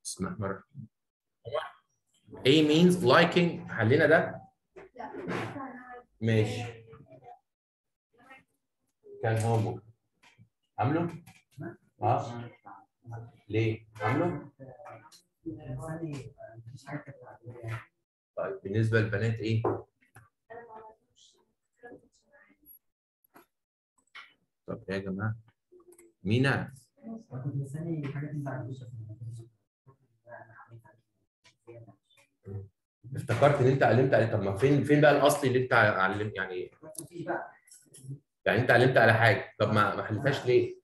بسم الله الرحمن الرحيم A means liking حلينا ده ماشي كان هومو عامله؟ اه ليه؟ عامله؟ طيب بالنسبه للبنات ايه؟ طب إيه يا جماعه مينا كنت مستني حاجات انت عارفها افتكرت ان انت علمت عليه طب ما فين فين بقى الاصلي اللي انت علمت يعني مفيش بقى يعني انت علمت على حاجه طب ما ما حلتهاش ليه؟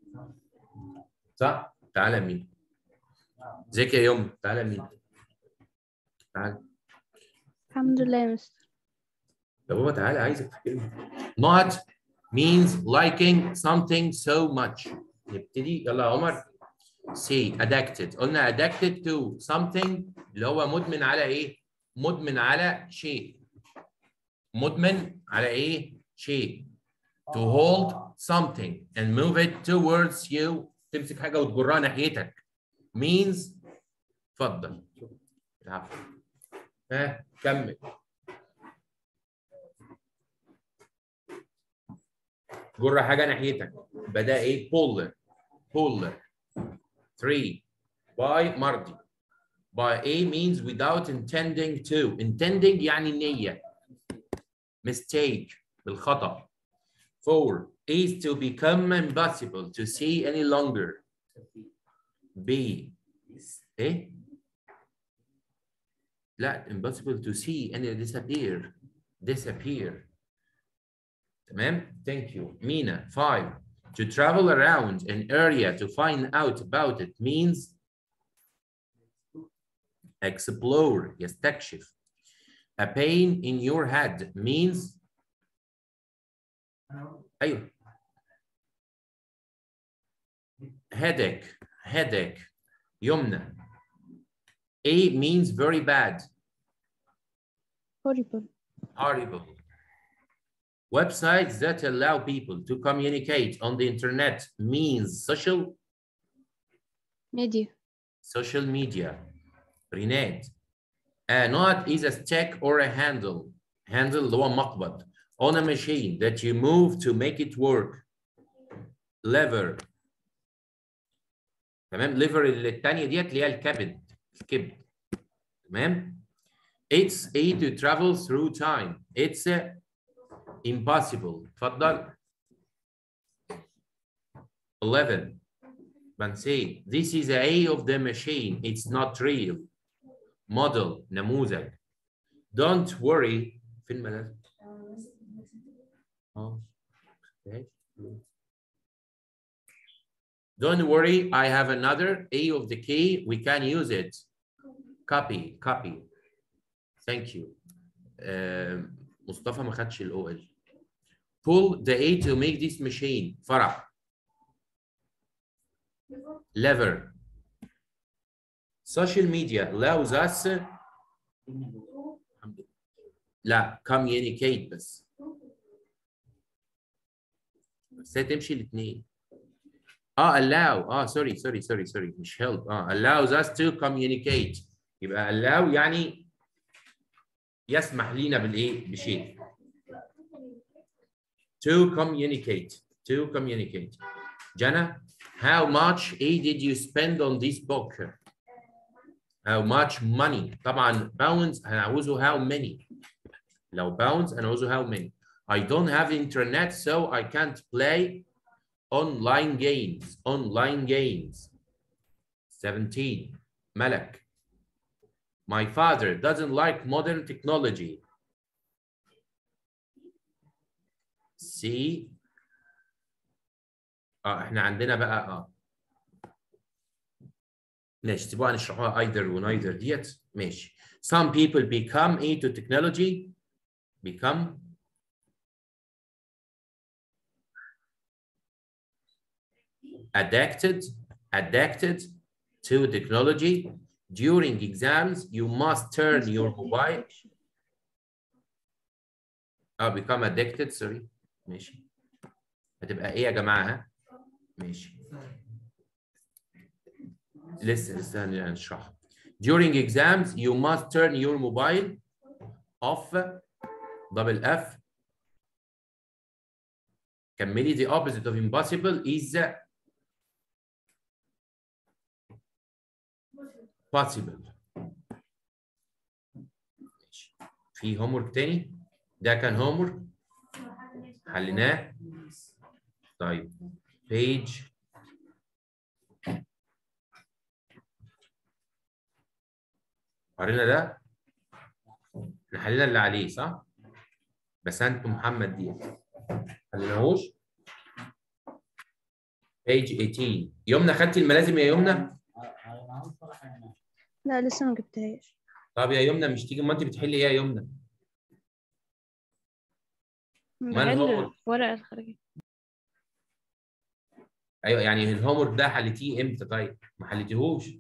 صح؟ تعالى يا مين ازيك يا يوم تعالى يا مين تعالى الحمد لله يا مستر يا بابا تعالى عايزك تحكي لي not means liking something so much نبتدي يلا يا عمر say addicted قلنا addicted to something اللي هو مدمن على ايه؟ مدمن على شيء مدمن على ايه؟ شيء to hold something and move it towards you تمسك حاجه وتجرها ناحيتك means اتفضل العفو ها كمل جر حاجه ناحيتك بدا ايه puller puller 3 by مرضي by A means without intending to intending يعني النية mistake بالخطأ 4 is to become impossible to see any longer B ايه لا impossible to see any disappear disappear تمام thank you Mina 5 to travel around an area to find out about it means explore يستكشف a pain in your head means ايوه headache headache يمنى A means very bad horrible horrible websites that allow people to communicate on the internet means social media social media ريناد a knot is a stick or a handle handle اللي هو مقبض on a machine that you move to make it work lever تمام lever اللي الثانيه ديت اللي هي الكبد الكبد تمام it's a to travel through time it's a impossible اتفضل 11 بنسي this is a A of the machine it's not real model نموذج don't worry فين الملازم اه Don't worry, I have another A of the key. We can use it. Copy, copy. Thank you. Um, مصطفى ما خدش ال OL. Pull the A to make this machine. فرح. Lever. Social media allows us لا communicate بس. بس هي تمشي الاثنين. اه allow اه سوري سوري سوري سوري مش help اه allows us to communicate يبقى allow يعني يسمح لينا بالايه بشيء to communicate to communicate جنى how much A did you spend on this book how much money طبعا pounds هنعوزه how many لو pounds هنعوزه how many I don't have internet so I can't play online games online games 17 ملك my father doesn't like modern technology C اه احنا عندنا بقى اه ماشي سيبوها نشرحوها either و neither ديت ماشي some people become into technology become addicted addicted to technology during exams you must turn your mobile اه become addicted sorry ماشي هتبقى ايه يا جماعه ها ماشي لسه لسه هنشرحها during exams you must turn your mobile off double F كملي the opposite of impossible is possible ماشي. في homework تاني ده كان homework حليناه طيب page قرينا ده احنا حلينا اللي عليه صح؟ بس انتوا محمد دي حليناهوش page 18 يمنى خدتي الملازم يا يمنى؟ لا لسه ما جبتهاش طب يا يمنى مش تيجي ما انت بتحلي ايه يا يمنى؟ مال هو؟ بحل ورقة الخارجية ايوه يعني الهوم ورك ده حليتيه امتى طيب؟ ما حليتيهوش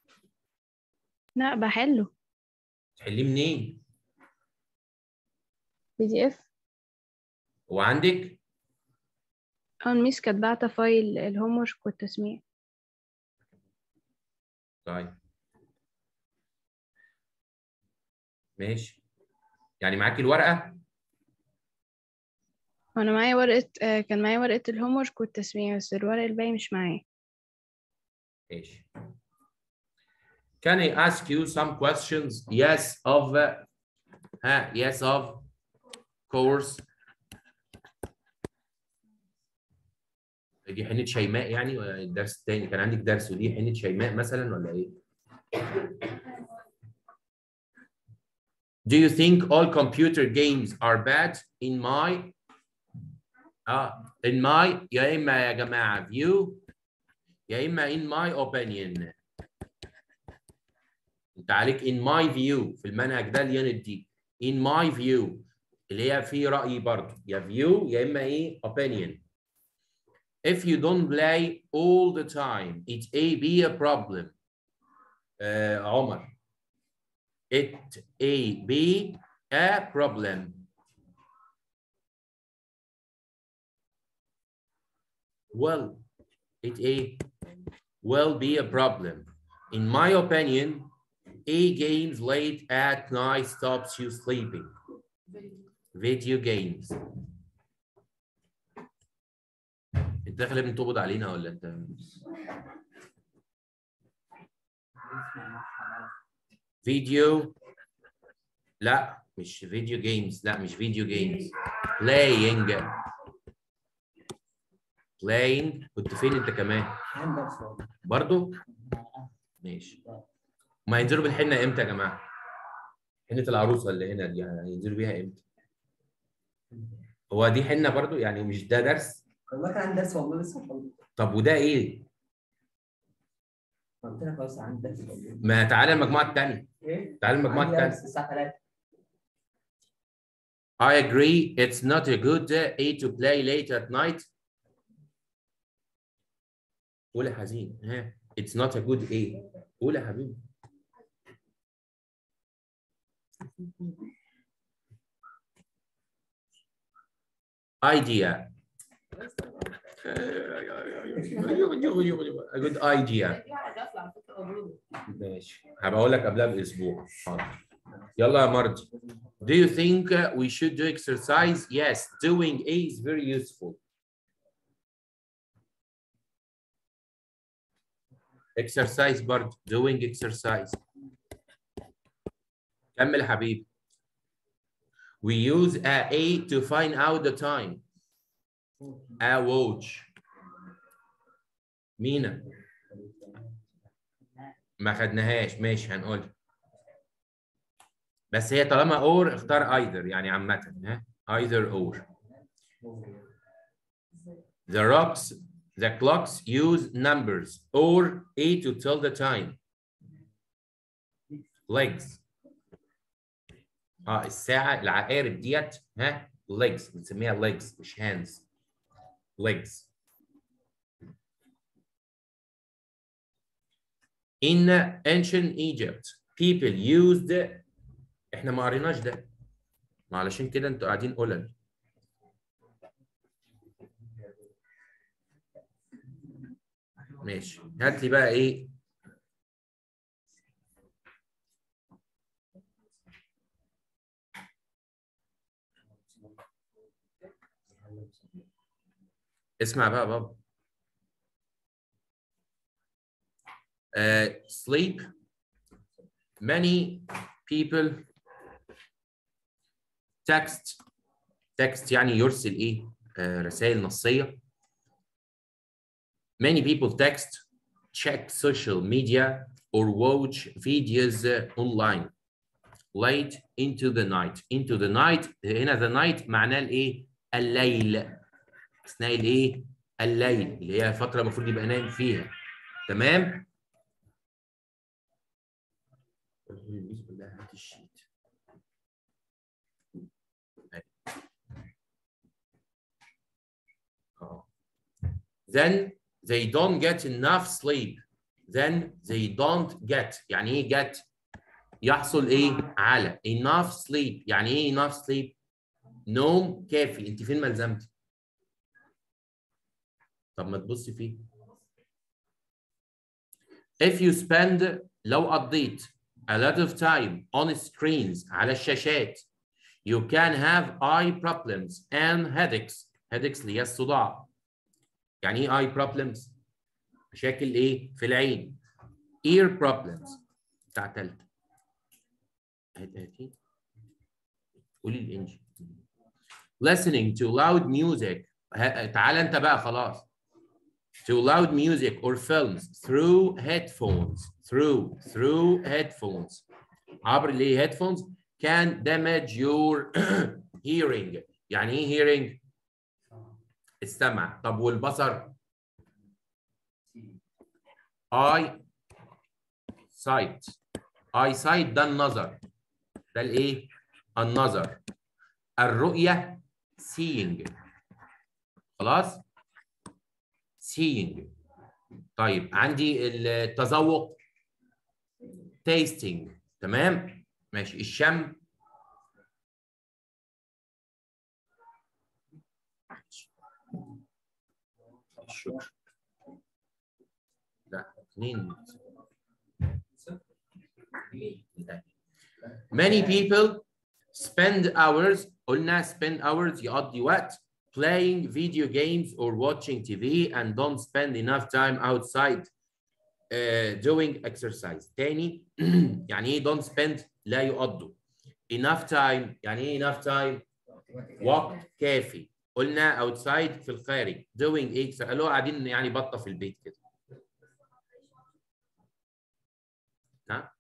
لا بحله تحليه منين؟ بي دي اف هو عندك؟ اه الميس كانت باعتة فايل الهوم ورك والتسميع طيب ماشي يعني معاكي الورقه؟ وانا معايا ورقة آه، كان معايا ورقة الهوم ورك والتسميع بس الورق الباقي مش معايا ماشي Can I ask you some questions? Yes of ها yes of course دي حنة شيماء يعني ولا الدرس التاني كان عندك درس ودي حنة شيماء مثلا ولا ايه؟ Do you think all computer games are bad? In my اه in my يا اما يا جماعه view يا اما in my opinion انت عليك in my view في المنهج ده اليونت دي in my view اللي هي في رأيي برضه يا view يا اما ايه opinion if you don't play all the time it may be a problem آه عمر it may be a problem well it a will be a problem in my opinion a games late at night stops you sleeping video games انت داخل ابن تقبض علينا ولا انت فيديو لا مش فيديو جيمز لا مش فيديو جيمز playing playing كنت فين انت كمان برضو ماشي ما ينزلوا بالحنه امتى يا جماعه حنه العروسه اللي هنا دي هينزلوا بيها امتى هو دي حنه برضو يعني مش ده درس والله كان عندي درس والله لسه مخلص. طب وده ايه قلت لك خلاص عندي درس والله. ما تعالى المجموعه الثانيه ايه؟ تعالى المجموعه عندي الثانيه درس الساعة 3 I agree it's not a good day to play late at night قول يا حزين ها it's not a good ايه قول يا حبيبي idea a good idea ماشي هبقى اقول لك قبلها باسبوع حاضر يلا يا مرضي do you think uh, we should do exercise yes doing A is very useful exercise برضه doing exercise كمل يا حبيبي we use a A to find out the time a watch مينا ما خدناهاش ماشي هنقول بس هي طالما اور اختار either يعني عامة ها either or the rocks the clocks use numbers or A to tell the time legs اه الساعة العقارب ديت ها legs بنسميها legs مش hands legs In ancient Egypt, people used احنا ما قريناش ده ما علشان كده انتوا قاعدين قلل ماشي هات لي بقى ايه اسمع بقى بابا uh, sleep many people text text يعني يرسل ايه آه رسائل نصيه many people text check social media or watch videos online late into the night into the night هنا the night معناه الايه الليل اثناء الايه الليل اللي هي فتره المفروض يبقى نايم فيها تمام هات الشيت then they don't get enough sleep then they don't get يعني ايه get يحصل ايه على enough sleep يعني ايه enough sleep نوم كافي انت فين ملزمتي طب ما تبصي فيه if you spend لو قضيت a lot of time on screens على الشاشات you can have eye problems and headaches headaches اللي هي الصداع يعني ايه eye problems مشاكل ايه في العين ear problems بتاع تالتة هاتي هاتي قولي الانجل listening to loud music تعالى انت بقى خلاص to loud music or films through headphones through through headphones عبر اللي headphones can damage your hearing يعني ايه hearing السمع طب والبصر eye sight eye sight ده النظر ده الايه النظر الرؤية seeing خلاص seeing طيب عندي التذوق tasting تمام ماشي الشم الشكر لا اثنين many people spend hours قلنا spend hours يقضي وقت playing video games or watching TV and don't spend enough time outside uh, doing exercise. تاني يعني ايه don't spend لا يقضوا. enough time يعني ايه enough time؟ وقت كافي. قلنا outside في الخارج doing ايه؟ قالوا قاعدين يعني بطة في البيت كده. نعم؟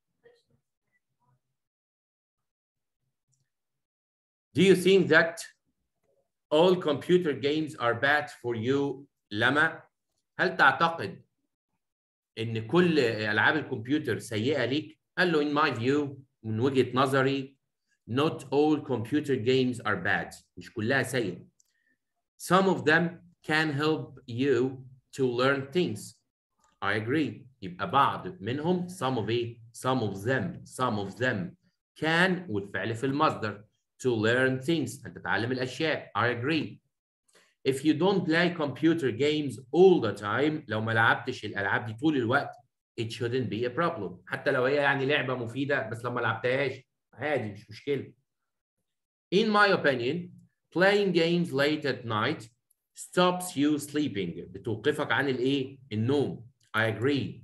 Do you think that all computer games are bad for you لما هل تعتقد ان كل العاب الكمبيوتر سيئه ليك قال له in my view من وجهه نظري not all computer games are bad مش كلها سيئه some of them can help you to learn things I agree يبقى بعض منهم some of it some of them some of them can والفعل في المصدر to learn things أن تتعلم الأشياء I agree if you don't play computer games all the time لو ما لعبتش الألعاب دي طول الوقت it shouldn't be a problem حتى لو هي يعني لعبة مفيدة بس لو ما لعبتهاش عادي مش مشكلة in my opinion playing games late at night stops you sleeping بتوقفك عن الايه النوم I agree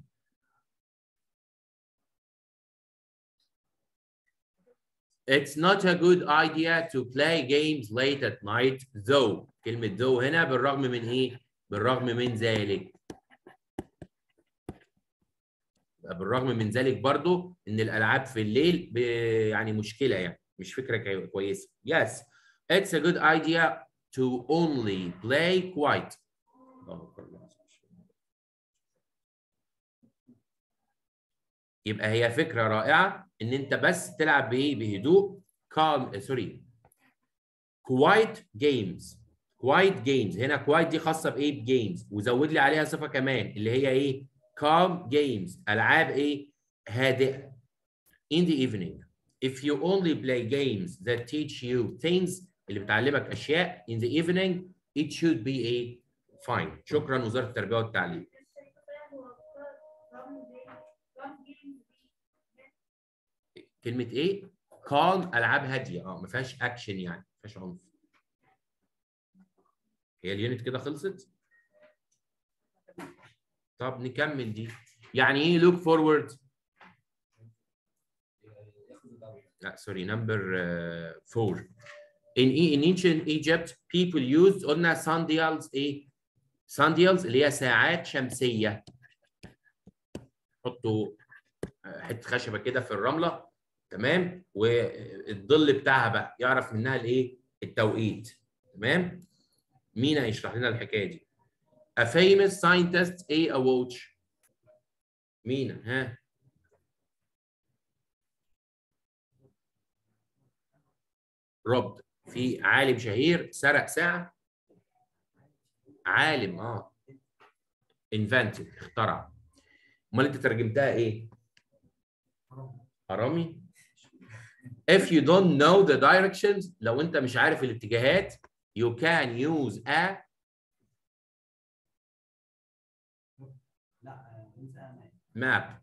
It's not a good idea to play games late at night though كلمة though هنا بالرغم من ايه؟ بالرغم من ذلك بالرغم من ذلك برضو ان الالعاب في الليل ب... يعني مشكلة يعني مش فكرة كويسة Yes it's a good idea to only play quiet يبقى هي فكرة رائعة ان انت بس تلعب بايه بهدوء calm سوري quiet games quiet games هنا quiet دي خاصة بايه بجيمز وزود لي عليها صفة كمان اللي هي ايه calm games العاب ايه هادئة in the evening if you only play games that teach you things اللي بتعلمك اشياء in the evening it should be a fine شكرا وزارة التربية والتعليم كلمة ايه؟ calm ألعاب هادية اه ما فيهاش أكشن يعني ما فيهاش عنف. هي اليونت كده خلصت طب نكمل دي يعني ايه look forward لا سوري نمبر 4 in in ancient Egypt people used قلنا sundials ايه sundials اللي هي ساعات شمسيه حطوا حته خشبه كده في الرمله تمام والظل بتاعها بقى يعرف منها الايه التوقيت تمام مين هيشرح لنا الحكايه دي a famous scientist a a watch مين ها روب في عالم شهير سرق ساعه عالم اه invented اخترع امال انت ترجمتها ايه حرامي if you don't know the directions لو انت مش عارف الاتجاهات you can use a map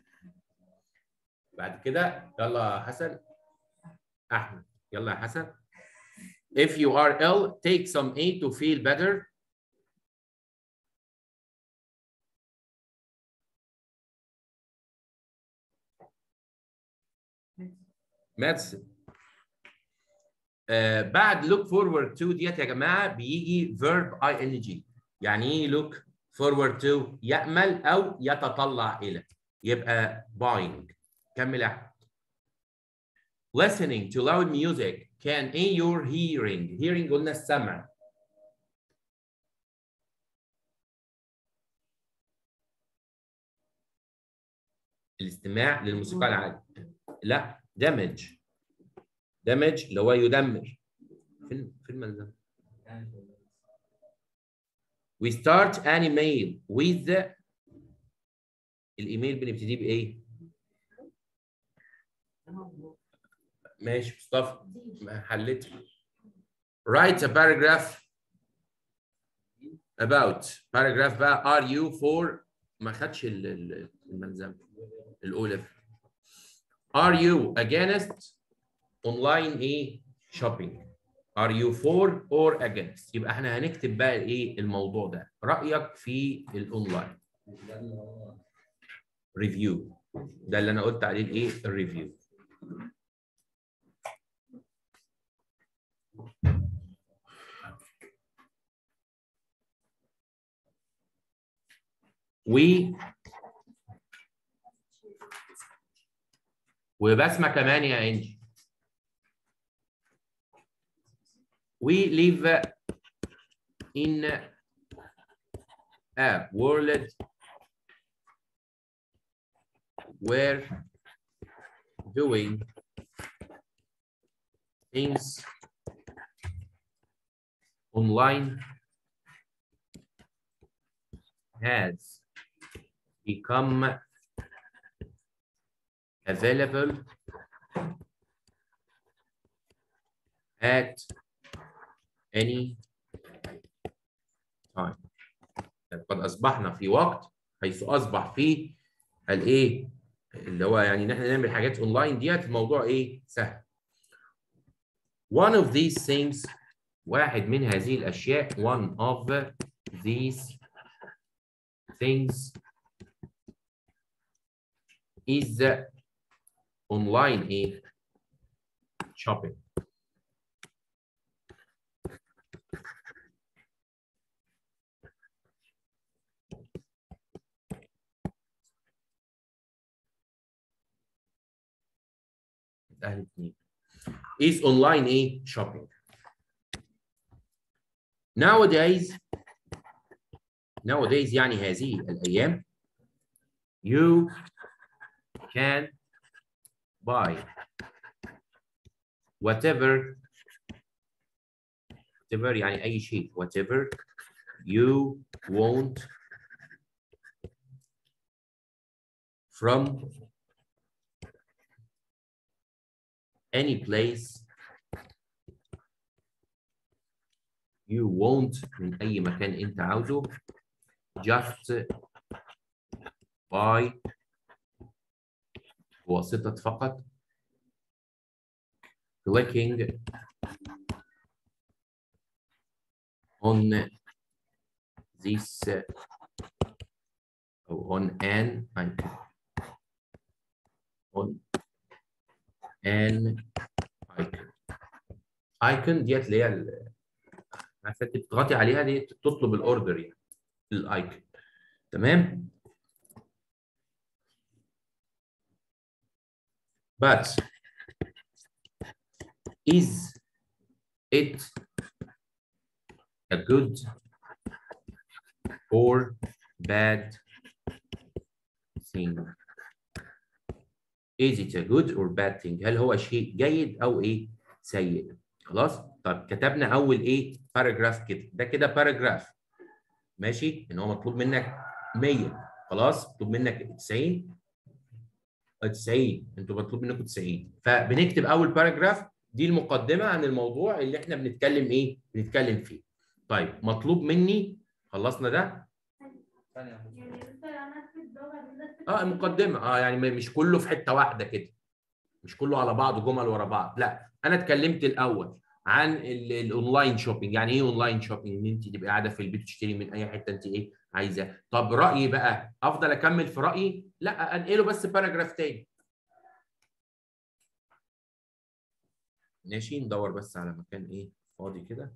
بعد كده يلا يا حسن احمد يلا يا حسن if you are ill take some aid to feel better medicine آه بعد look forward to ديت يا جماعه بيجي verb ing يعني ايه look forward to يأمل او يتطلع الى يبقى buying كمل يا احمد listening to loud music can ايه your hearing hearing قلنا السمع الاستماع للموسيقى العالية لا damage damage اللي هو يدمر فين فين الملزمة we start an email with the الايميل بنبتدي بايه؟ ماشي مصطفى حلتها write a paragraph about paragraph بقى are you for ما خدش الملزمة الأولى Are you against online ايه shopping؟ Are you for or against؟ يبقى احنا هنكتب بقى ايه الموضوع ده رأيك في الاونلاين ريفيو ده اللي انا قلت عليه الايه الريفيو و وبسمة كمان يا انجي we live in a world where doing things online has become available at any time قد أصبحنا في وقت حيث أصبح فيه الإيه اللي هو يعني إن إحنا نعمل حاجات أونلاين ديت الموضوع إيه سهل. One of these things واحد من هذه الأشياء one of these things is online ايه shopping اهل اثنين is online ايه shopping nowadays nowadays يعني هذه الايام you can buy whatever whatever يعني أي شيء whatever you want from any place you want من أي مكان أنت عاوزه just by بواسطة فقط clicking on this أو on an icon on an icon icon ديت اللي هي ال- عارفه انت بتضغطي عليها دي تطلب الاوردر يعني الايكون تمام but is it a good or bad thing is it a good or bad thing هل هو شيء جيد او ايه سيء خلاص طب كتبنا اول ايه باراجراف كده ده كده باراجراف ماشي ان هو مطلوب منك 100 خلاص مطلوب منك 90 90 انتوا مطلوب منكم 90 فبنكتب اول باراجراف دي المقدمه عن الموضوع اللي احنا بنتكلم ايه بنتكلم فيه طيب مطلوب مني خلصنا ده اه المقدمه اه يعني مش كله في حته واحده كده مش كله على بعضه جمل ورا بعض لا انا اتكلمت الاول عن ال- الاونلاين شوبينج يعني ايه اونلاين شوبينج ان انت تبقى قاعده في البيت تشتري من اي حته انت ايه عايزاه طب رايي بقى افضل اكمل في رايي لا انقله بس باراجراف تاني ماشي ندور بس على مكان ايه فاضي كده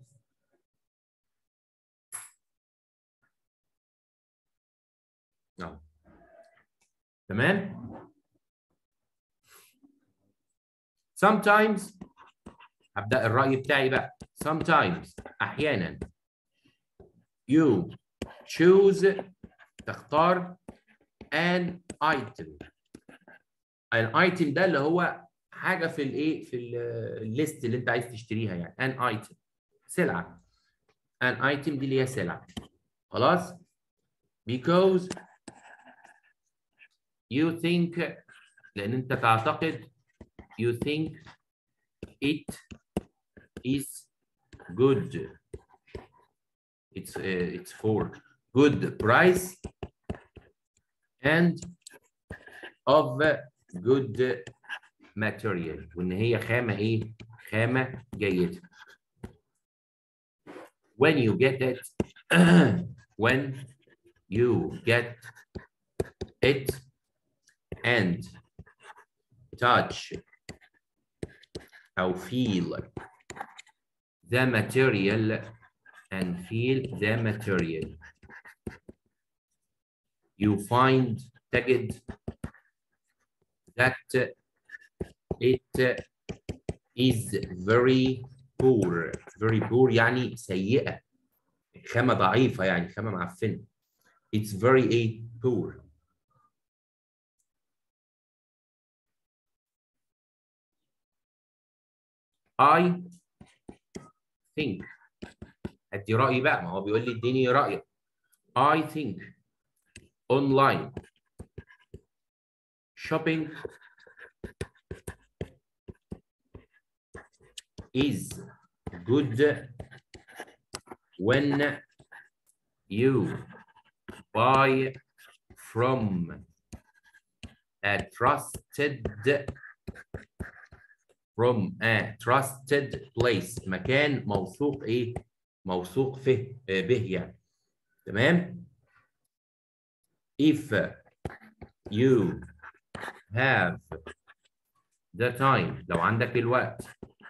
اهو تمام sometimes هبدأ الرأي بتاعي بقى sometimes أحيانا you choose تختار an item an item ده اللي هو حاجة في الايه في ال- الليست اللي انت عايز تشتريها يعني an item سلعة an item دي اللي هي سلعة خلاص because you think لأن أنت تعتقد you think it is good. It's uh, it's for good price and of good material وإن هي خامة إيه؟ خامة جيدة. When you get it when you get it and touch أو feel the material and feel the material you find تجد that it is very poor very poor يعني سيئة خامة ضعيفة يعني خامة معفنة it's very a poor I think ادي رأيي بقى ما هو بيقول لي اديني رأيك I think online shopping is good when you buy from a trusted from a trusted place مكان موثوق ايه موثوق فيه آه، به يعني تمام if you have the time لو عندك الوقت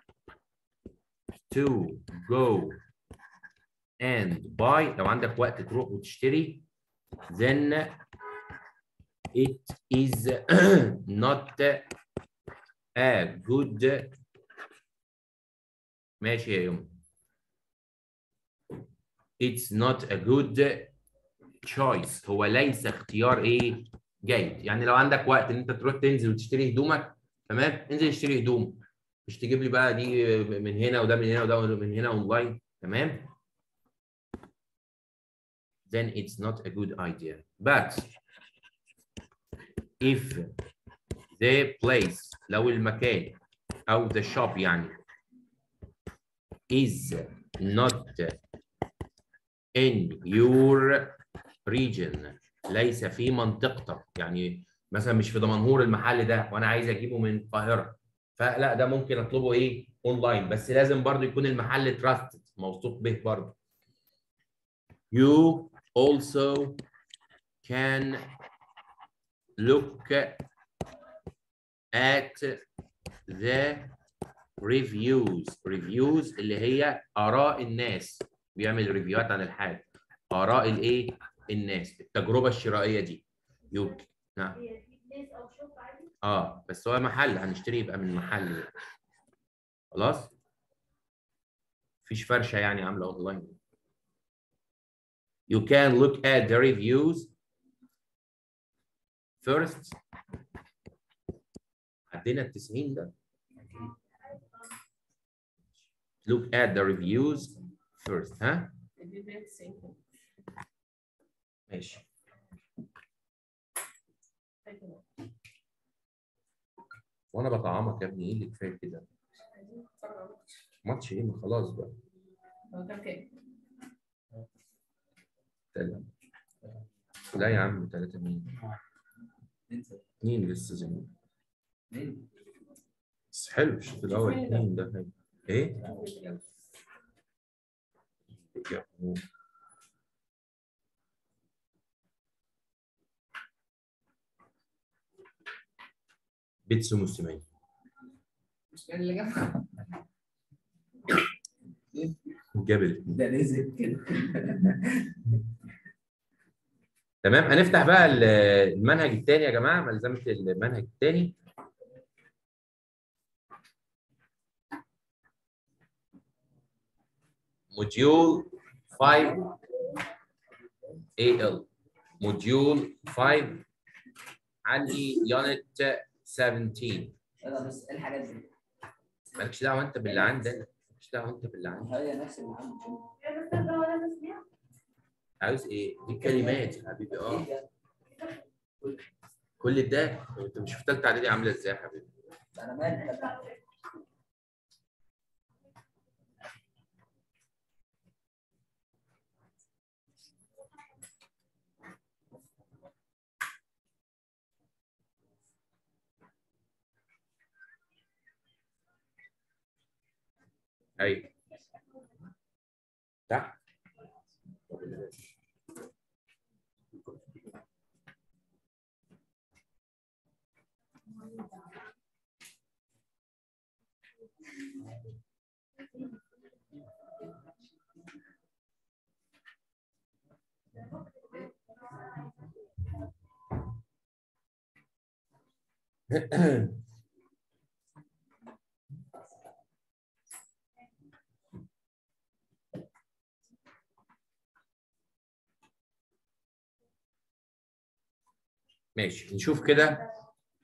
to go and buy لو عندك وقت تروح وتشتري then it is not a good ماشي يا يوم it's not a good choice هو ليس اختيار ايه جيد يعني لو عندك وقت ان انت تروح تنزل وتشتري هدومك تمام انزل اشتري هدوم مش تجيب لي بقى دي من هنا وده من هنا وده من هنا اونلاين تمام then it's not a good idea but if the place لو المكان او the shop يعني is not in your region ليس في منطقتك يعني مثلا مش في دمنهور المحل ده وانا عايز اجيبه من القاهره فلا ده ممكن اطلبه ايه اونلاين بس لازم برضو يكون المحل تراستد موثوق به برضو You also can look at the reviews reviews اللي هي آراء الناس بيعمل ريفيوهات عن الحاجة آراء الإيه؟ الناس التجربة الشرائية دي يو نعم اه بس هو محل هنشتري يبقى من محل يعني. خلاص مفيش فرشه يعني عامله اونلاين You can look at the reviews first عدينا ال 90 ده Look at the reviews first ها ماشي وانا بطعمك يا ابني ايه اللي كفايه كده ماتش ايه ما خلاص بقى تلاتة. لا يا عم ثلاثة مين؟ اثنين لسه زي ما بس حلو الشوط الأول اثنين ده حلو ايه؟ يا أبو. بيتسو موسيماني اللي جنبك جابل ده رزق كده تمام هنفتح بقى ال- المنهج الثاني يا جماعه ملزمه المنهج الثاني موديول 5 AL موديول 5 عندي يونت 17 يلا بس إيه الحاجات دي مالكش دعوه انت باللي عندك مالكش دعوه انت باللي عندك هي نفس اللي عندي عاوز ايه؟ دي كلمات يا حبيبي اه كل ده انت مش في ثالثه اعدادي عامله ازاي يا حبيبي؟ انا مالي ايوه صح ماشي نشوف كده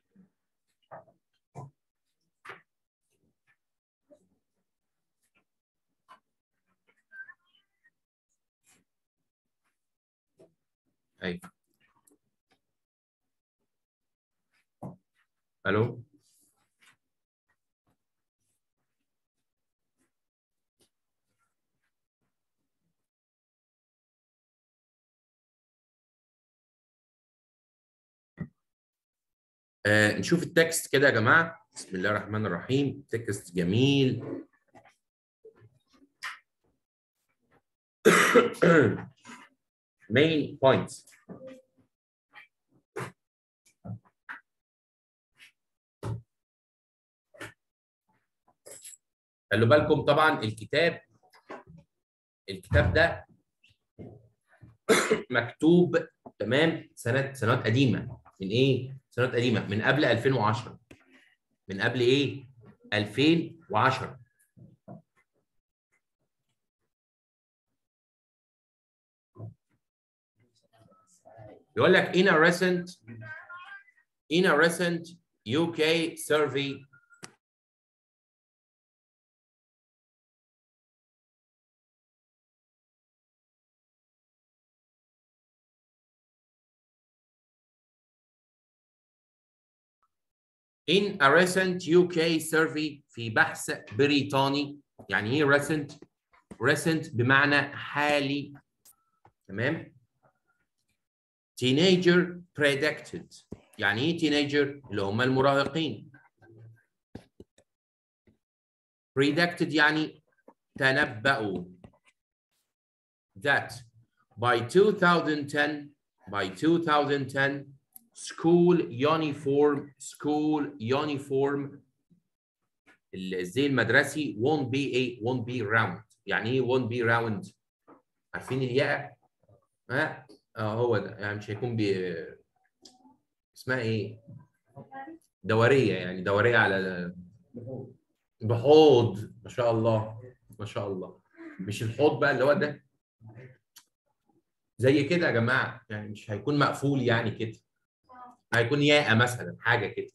ايوه الو آه نشوف التكست كده يا جماعه بسم الله الرحمن الرحيم تكست جميل main points خلوا بالكم طبعا الكتاب الكتاب ده مكتوب تمام سنه سنوات قديمه من ايه؟ سنوات قديمه من قبل 2010 من قبل ايه؟ 2010 يقول لك in a recent in a recent UK survey In a recent UK survey في بحث بريطاني يعني ايه recent؟ recent بمعنى حالي تمام؟ teenager predicted يعني ايه teenager؟ اللي هم المراهقين predicted يعني تنبأوا that by 2010 by 2010 school uniform school uniform الزي المدرسي won't be a won't be round يعني ايه won't be round عارفين الياء ها اه هو ده يعني مش هيكون بي اسمها ايه دوريه يعني دوريه على بحوض ما شاء الله ما شاء الله مش الحوض بقى اللي هو ده زي كده يا جماعه يعني مش هيكون مقفول يعني كده هيكون ياقه مثلا حاجه كده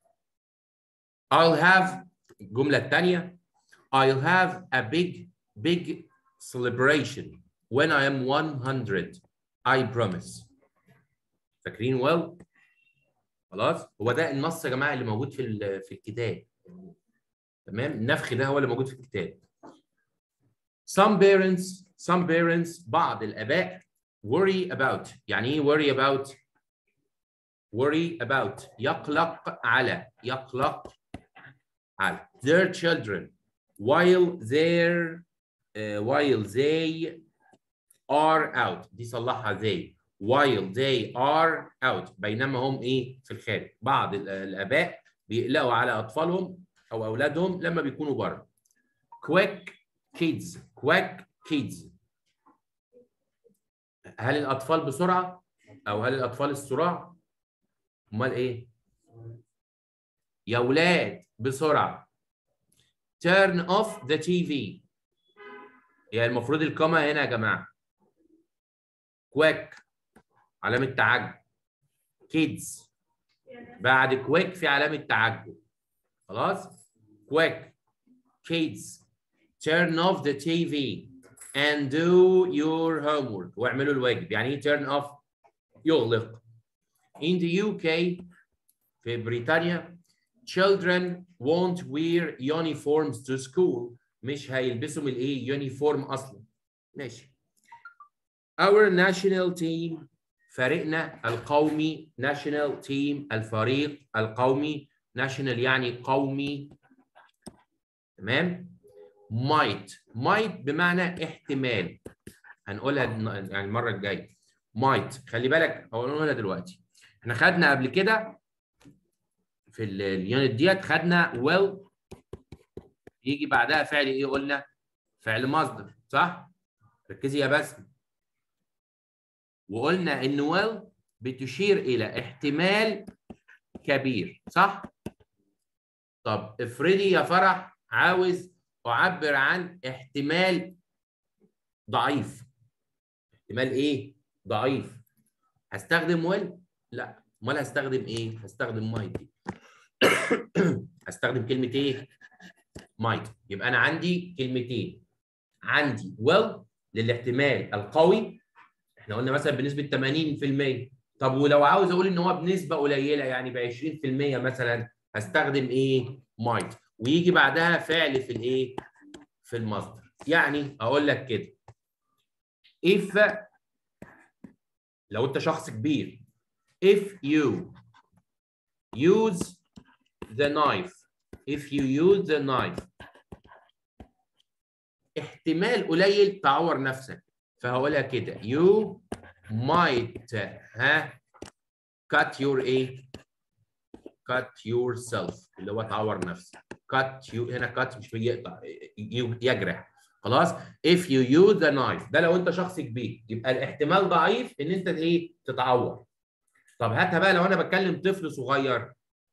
I'll have الجمله الثانيه I'll have a big big celebration when I am 100 I promise فاكرين well خلاص هو ده النص يا جماعه اللي موجود في ال- في الكتاب تمام النفخ ده هو اللي موجود في الكتاب some parents some parents بعض الاباء worry about يعني ايه worry about worry about يقلق على يقلق على their children while their uh, while they are out دي صلحها they while they are out بينما هم ايه في الخارج بعض ال- الاباء بيقلقوا على اطفالهم او اولادهم لما بيكونوا بره quick kids quick kids هل الاطفال بسرعه او هل الاطفال الصراع امال ايه يا اولاد بسرعه turn off the TV يعني المفروض الكوما هنا يا جماعه كويك علامه تعجب kids بعد كويك في علامه تعجب خلاص كويك kids turn off the TV and do your homework واعملوا الواجب يعني ايه turn off يغلق in the UK في بريطانيا children won't wear uniforms to school مش هيلبسوا من الايه يونيفورم اصلا ماشي our national team فريقنا القومي national team الفريق القومي national يعني قومي تمام might might بمعنى احتمال هنقولها الن- يعني المره الجايه might خلي بالك هقولها دلوقتي احنا خدنا قبل كده في ال- اليونت ديت خدنا will يجي بعدها فعل ايه قلنا فعل مصدر صح ركزي يا بسمه وقلنا ان will بتشير الى احتمال كبير صح طب افرضي يا فرح عاوز اعبر عن احتمال ضعيف احتمال ايه ضعيف هستخدم ويل لا امال هستخدم ايه هستخدم مايت هستخدم كلمه ايه مايت يبقى انا عندي كلمتين عندي ويل للاحتمال القوي احنا قلنا مثلا بنسبه 80% طب ولو عاوز اقول ان هو بنسبه قليله يعني ب 20% مثلا هستخدم ايه مايت ويجي بعدها فعل في الايه في المصدر يعني اقول لك كده if لو انت شخص كبير if you use the knife if you use the knife احتمال قليل تعور نفسك فهقولها كده you might ها cut your ايه cut yourself اللي هو تعور نفسك cut you هنا cut مش بيقطع يجرح خلاص if you use the knife ده لو انت شخص كبير يبقى الاحتمال ضعيف ان انت ايه تتعور طب هاتها بقى لو انا بتكلم طفل صغير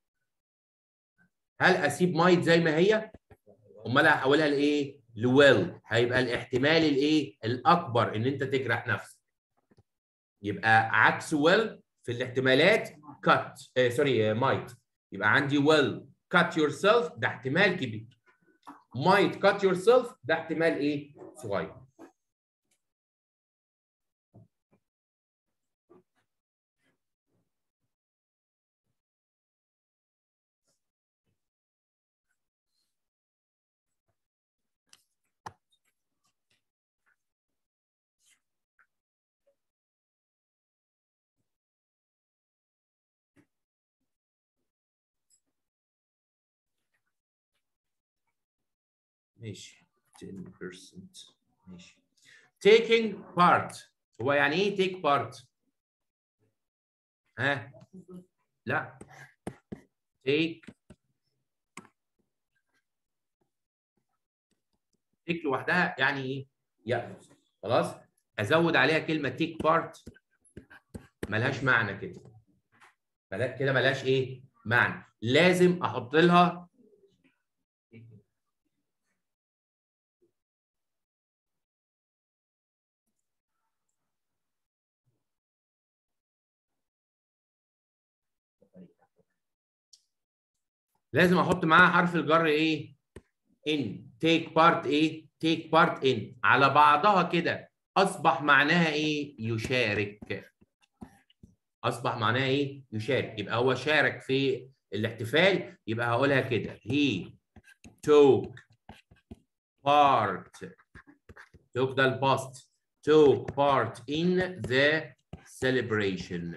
هل اسيب مايت زي ما هي امال هحولها لايه لويل هيبقى الاحتمال الايه الاكبر ان انت تجرح نفسك يبقى عكس ويل في الاحتمالات كات آه سوري مايت يبقى عندي ويل كات يور سيلف ده احتمال كبير might cut yourself ده احتمال ايه صغير ماشي 10% ماشي taking part هو يعني ايه take part ها لا take take لوحدها يعني ايه يأخذ خلاص ازود عليها كلمه take part ملهاش معنى كده ملا- كده ملهاش ايه معنى لازم احط لها لازم احط معاها حرف الجر ايه ان take part ايه take part in على بعضها كده اصبح معناها ايه يشارك اصبح معناها ايه يشارك يبقى هو شارك في الاحتفال يبقى هقولها كده he took part took ده الباست took part in the celebration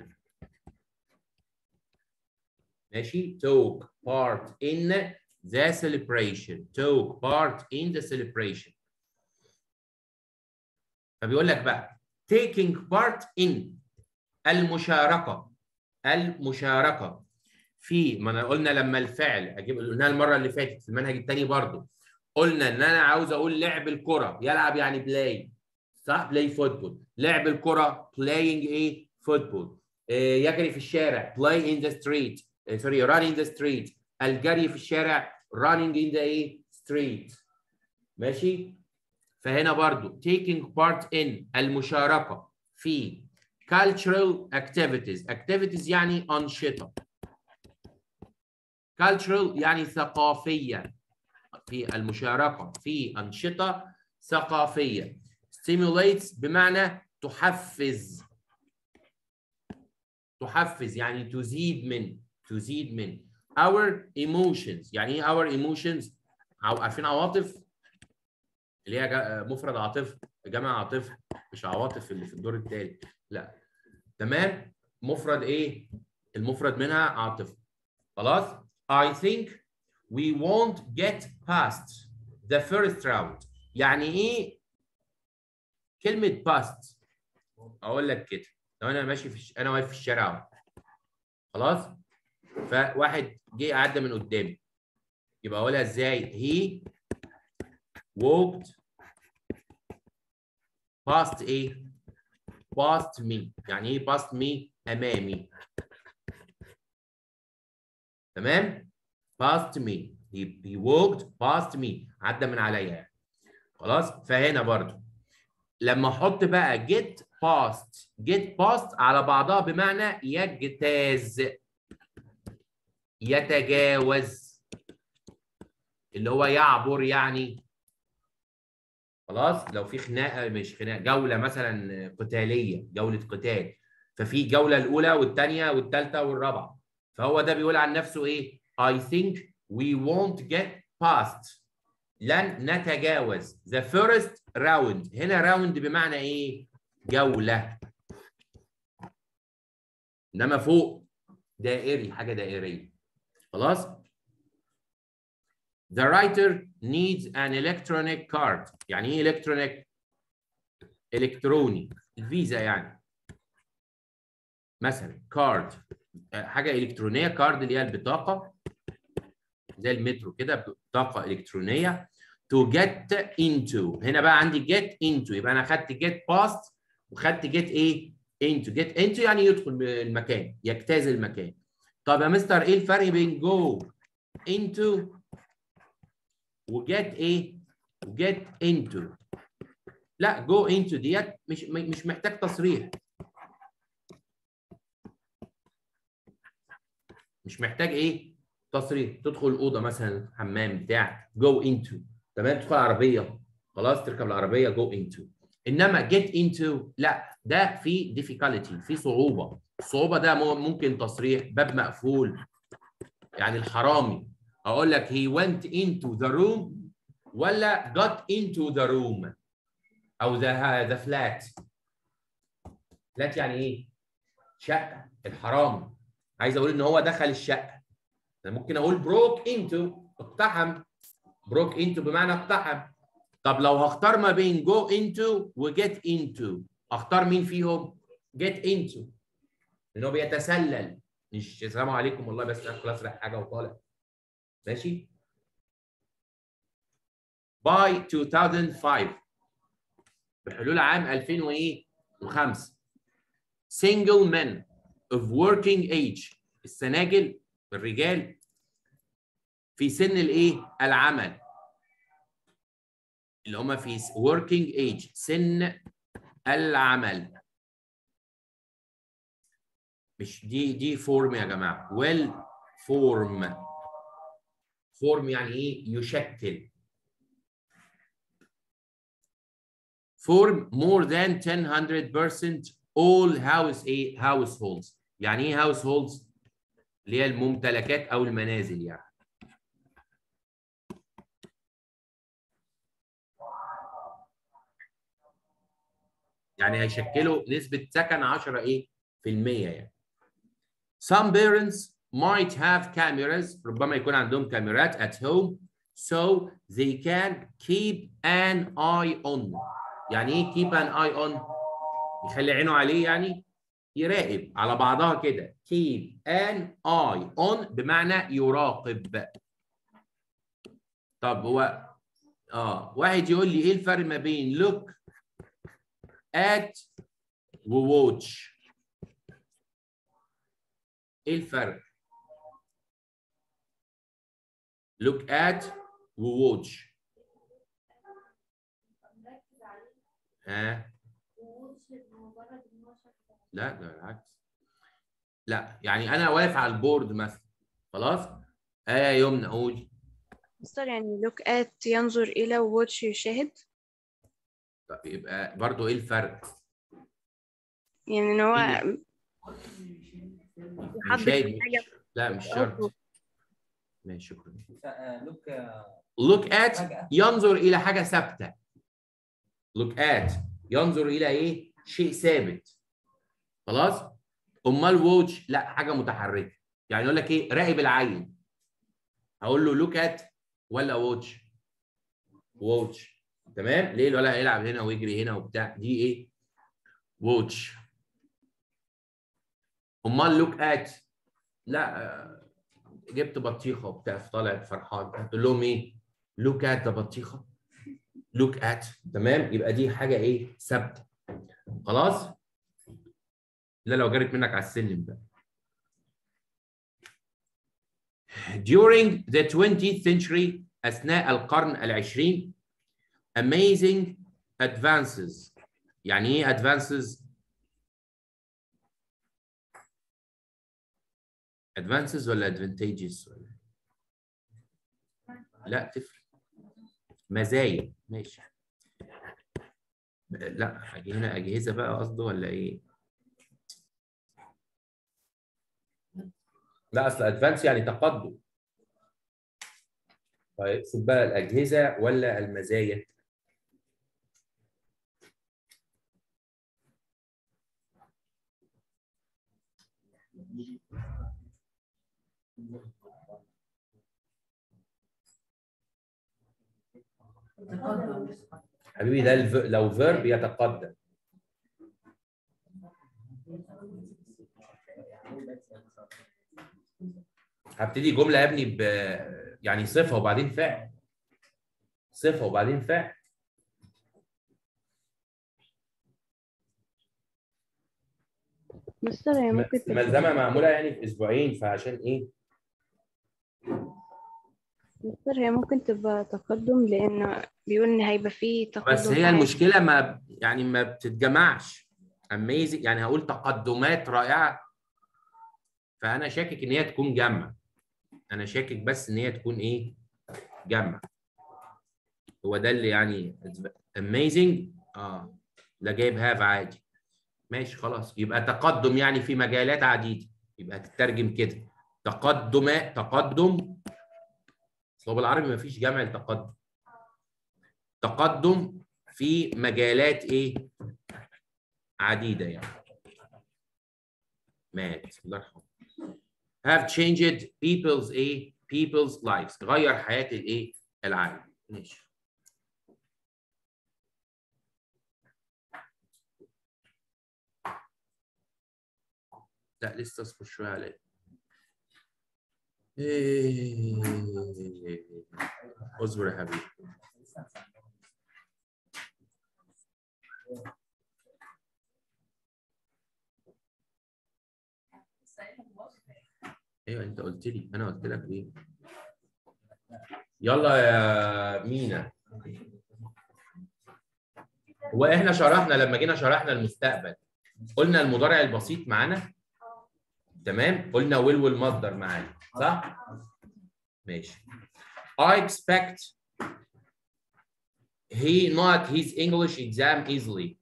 ماشي took part in the celebration took part in the celebration فبيقول لك بقى taking part in المشاركة المشاركة في ما انا قلنا لما الفعل اجيب قلناها المرة اللي فاتت في المنهج الثاني برضه قلنا ان انا عاوز اقول لعب الكرة يلعب يعني بلاي صح بلاي فوتبول لعب الكرة playing ايه فوتبول يجري في الشارع play in the street سوري run in the street الجري في الشارع running in the ايه street ماشي فهنا برضو taking part in المشاركة في cultural activities activities يعني أنشطة cultural يعني ثقافية في المشاركة في أنشطة ثقافية stimulates بمعنى تحفز تحفز يعني تزيد من تزيد من our emotions يعني ايه our emotions عو- عارفين عواطف اللي هي جا- مفرد عاطفه جمع عاطفه مش عواطف اللي في الدور الثالث لا تمام مفرد ايه المفرد منها عاطفه خلاص I think we won't get past the first round يعني ايه كلمة past اقول لك كده لو انا ماشي في الش... انا واقف في الشارع اهو خلاص فواحد جه عدى من قدامي يبقى اقولها ازاي he walked past ايه past me يعني ايه past me امامي تمام past me he, he walked past me عدى من عليا يعني. خلاص فهنا برضو لما احط بقى get past get past على بعضها بمعنى يجتاز يتجاوز اللي هو يعبر يعني خلاص لو في خناقه مش خناقه جوله مثلا قتاليه جوله قتال ففي جوله الاولى والثانيه والثالثه والرابعه فهو ده بيقول عن نفسه ايه I think we won't get past لن نتجاوز the first round هنا راوند بمعنى ايه جوله انما فوق دائري حاجه دائريه خلاص The writer needs an electronic card يعني ايه electronic الكتروني الفيزا يعني مثلا كارد حاجه الكترونيه كارد اللي هي البطاقه زي المترو كده بطاقه الكترونيه to get into هنا بقى عندي get into يبقى انا خدت get past وخدت get ايه into get into يعني يدخل المكان يجتاز المكان طب يا مستر ايه الفرق بين go into وجت ايه وجت into لا go into ديت مش مش محتاج تصريح مش محتاج ايه تصريح تدخل الاوضه مثلا حمام بتاع go into تمام تدخل عربيه خلاص تركب العربيه go into انما get into لا ده في difficulty في صعوبه الصعوبه ده ممكن تصريح باب مقفول يعني الحرامي اقول لك he went into the room ولا got into the room او the the flat flat يعني ايه شقه الحرامي عايز اقول ان هو دخل الشقه انا ممكن اقول broke into اقتحم broke into بمعنى اقتحم طب لو هختار ما بين go into و get into اختار مين فيهم get into ان هو بيتسلل مش السلام عليكم والله بس ادخل اسرق حاجه وطالع ماشي by 2005 بحلول عام 2005 single men of working age السناجل الرجال في سن الايه العمل اللي هم في working age سن العمل مش دي دي فورم يا جماعه well form فورم يعني ايه يشكل form more than 100% all house ايه households يعني ايه households اللي هي الممتلكات او المنازل يعني يعني هيشكلوا نسبة سكن 10 ايه في المية يعني Some parents might have cameras ربما يكون عندهم كاميرات at home so they can keep an eye on يعني ايه keep an eye on يخلي عينه عليه يعني يراقب على بعضها كده keep an eye on بمعنى يراقب طب هو اه واحد يقول لي ايه الفرق ما بين look at و watch ايه الفرق look at و watch ها لا ده بالعكس لا يعني انا واقف على البورد مثلا خلاص ايه يمنى قولي مستر يعني look at ينظر إلى و watch يشاهد طب يبقى برضو ايه الفرق يعني إن هو إيه؟ يحدد مشاهد حاجة لا مش شرط ماشي شكرا لوك look at فجأة ينظر الى حاجه ثابته look at ينظر الى ايه شيء ثابت خلاص امال ووتش لا حاجه متحركه يعني يقول لك ايه راقب العين هقول له look at ولا ووتش ووتش تمام ليه الولد هيلعب هنا ويجري هنا وبتاع دي ايه ووتش امال look at لا آه، جبت بطيخه وبتاع طالع فرحان تقول لهم ايه look at ده بطيخه look at تمام يبقى دي حاجه ايه ثابته خلاص لا لو جرت منك على السلم بقى during the 20th century اثناء القرن العشرين amazing advances يعني ايه advances advances ولا advantages ولا لا تفرق مزايا ماشي لا هنا اجهزه بقى قصده ولا ايه لا اصل ادفانس يعني تقدم طيب شوف بقى الاجهزه ولا المزايا حبيبي ده الف... لو فيرب يتقدم هبتدي جمله يا ابني ب يعني صفه وبعدين فعل صفه وبعدين فعل مستر هي ممكن تبقى ملزمه معموله يعني في اسبوعين فعشان ايه مستر هي ممكن تبقى تقدم لأن بيقول إن هيبقى فيه تقدم بس في هي حاجة. المشكله ما يعني ما بتتجمعش اميزنج يعني هقول تقدمات رائعه فانا شاكك ان هي تكون جمع انا شاكك بس ان هي تكون ايه جمع هو ده اللي يعني اميزنج اه لا جايب هاف عادي ماشي خلاص يبقى تقدم يعني في مجالات عديده يبقى تترجم كده تقدم تقدم اصل هو بالعربي ما فيش جمع التقدم تقدم في مجالات ايه عديده يعني مات الله يرحمه have changed people's ايه people's lives غير حياه الايه العالم ماشي لا لسه اصبر شويه عليا إيه. اصبر يا حبيبي ايوه انت قلت لي انا قلت لك ايه يلا يا مينا هو احنا شرحنا لما جينا شرحنا المستقبل قلنا المضارع البسيط معانا تمام قلنا will والمصدر معانا صح ماشي I expect he not his English exam easily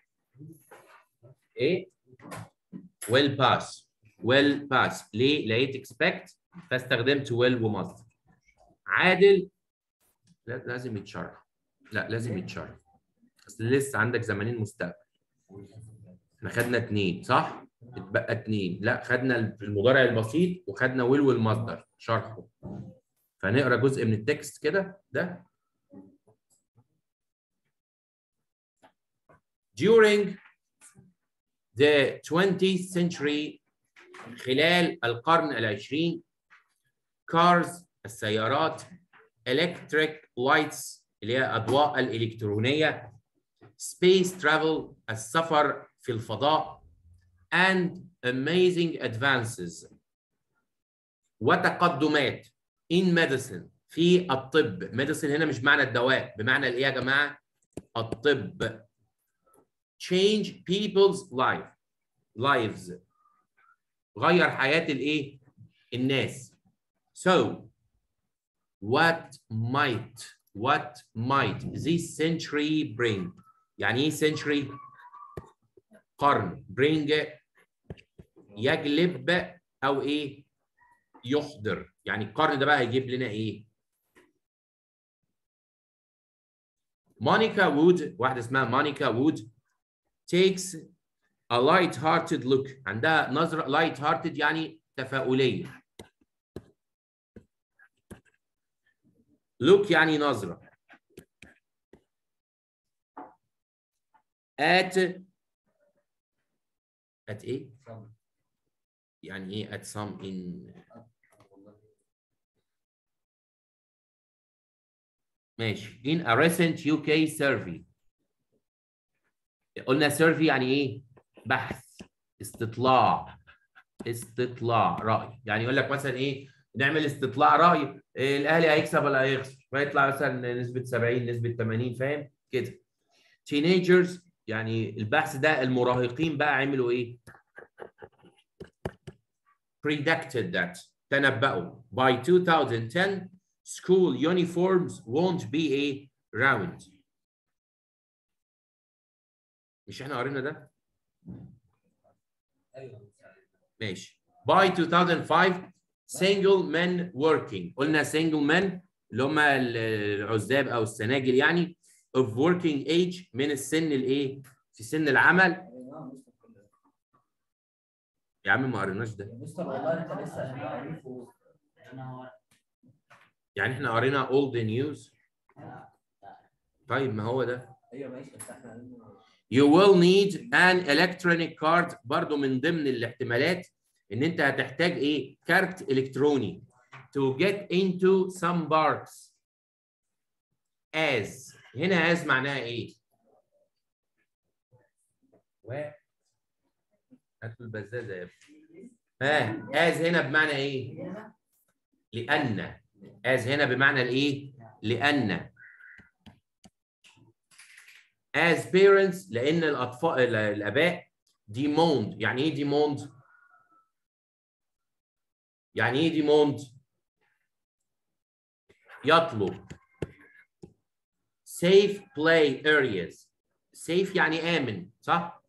ايه will pass will pass ليه لقيت expect فاستخدمت will ومصدر عادل لا لازم يتشرح لا لازم يتشرح اصل لسه عندك زمانين مستقبل احنا خدنا اتنين صح؟ اتبقى اتنين لا خدنا المضارع البسيط وخدنا will والمصدر شرحه فنقرا جزء من التكست كده ده during the 20th century خلال القرن العشرين cars السيارات electric lights اللي هي أضواء الإلكترونية space travel السفر في الفضاء and amazing advances وتقدمات in medicine في الطب medicine هنا مش معنى الدواء بمعنى الايه يا جماعه الطب change people's life lives غير حياه الايه الناس so what might what might this century bring يعني ايه century قرن bring يجلب او ايه يحضر يعني القرن ده بقى هيجيب لنا ايه مونيكا وود واحده اسمها مونيكا وود takes a light hearted look عندها نظره light hearted يعني تفاؤليه look يعني نظره at at ايه يعني ايه at some in ماشي in a recent UK survey قلنا survey يعني ايه بحث استطلاع استطلاع رأي يعني يقول لك مثلا ايه نعمل استطلاع رأي إيه الاهلي هيكسب ولا هيخسر فيطلع مثلا نسبة 70 نسبة 80 فاهم كده teenagers يعني البحث ده المراهقين بقى عملوا ايه predicted that تنبأوا by 2010 school uniforms won't be a round مش احنا قرينا ده ايوه ماشي by 2005 single men working قلنا single men اللي هم العزاب او السناجل يعني of working age من السن الايه في سن العمل قريناها مستر كلها. يا عم ما قريناش ده يا مستر والله انت لسه عارفه يعني احنا قرينا all the news طيب ما هو ده ايوه ماشي بس احنا قرينا You will need an electronic card برضو من ضمن الاحتمالات ان انت هتحتاج ايه؟ كارت الكتروني to get into some parks as هنا as معناها ايه؟ و هاتوا البزازه يا ابني ها as هنا بمعنى ايه؟ لأن as هنا بمعنى الايه؟ لأن as parents لان الاطفال ال- الاباء demand يعني ايه demand يعني ايه demand يطلب safe play areas safe يعني امن صح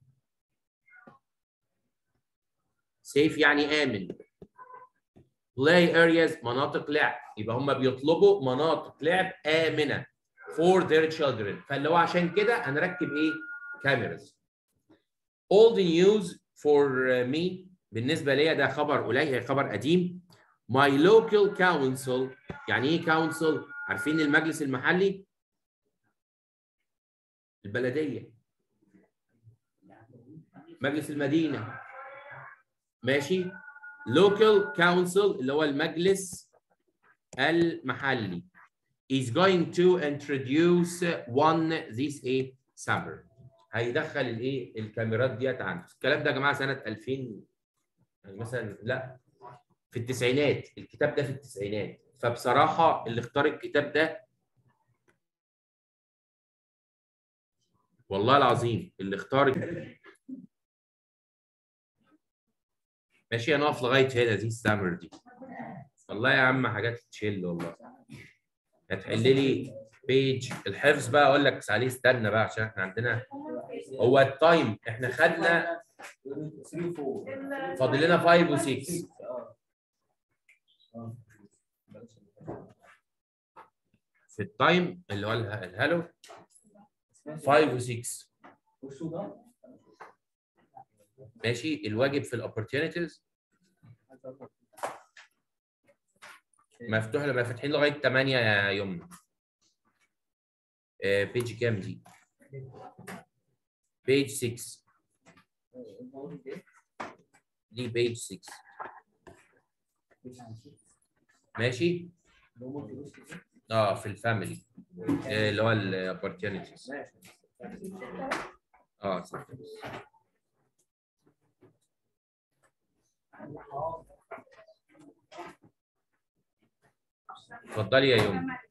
safe يعني امن play areas مناطق لعب يبقى هم بيطلبوا مناطق لعب امنه for their children فاللي هو عشان كده هنركب ايه كاميراز all the news for me بالنسبه ليا ده خبر قليل خبر قديم my local council يعني ايه council عارفين المجلس المحلي البلديه مجلس المدينه ماشي local council اللي هو المجلس المحلي is going to introduce one this a summer هيدخل الايه الكاميرات ديت عنده الكلام ده يا جماعه سنه 2000 يعني مثلا لا في التسعينات الكتاب ده في التسعينات فبصراحه اللي اختار الكتاب ده والله العظيم اللي اختار ماشي هنقف لغايه هنا دي السامر دي والله يا عم حاجات تشيل والله هتحل لي بيج الحفظ بقى اقول لك بس عليه استنى بقى عشان احنا عندنا هو التايم احنا خدنا 3 4 فاضل لنا 5 و6 اه اه في التايم اللي هو اله- الهالو 5 و6 وشو ده؟ ماشي الواجب في الاوبورتيونيتيز مفتوح لما فاتحين لغايه 8 يا يمنى آه بيج كام دي؟ بيج 6 دي بيج 6 ماشي؟ اه في الفاميلي آه، اللي هو الاوبورتيونيتيز اه صح. اتفضلي يا يمنى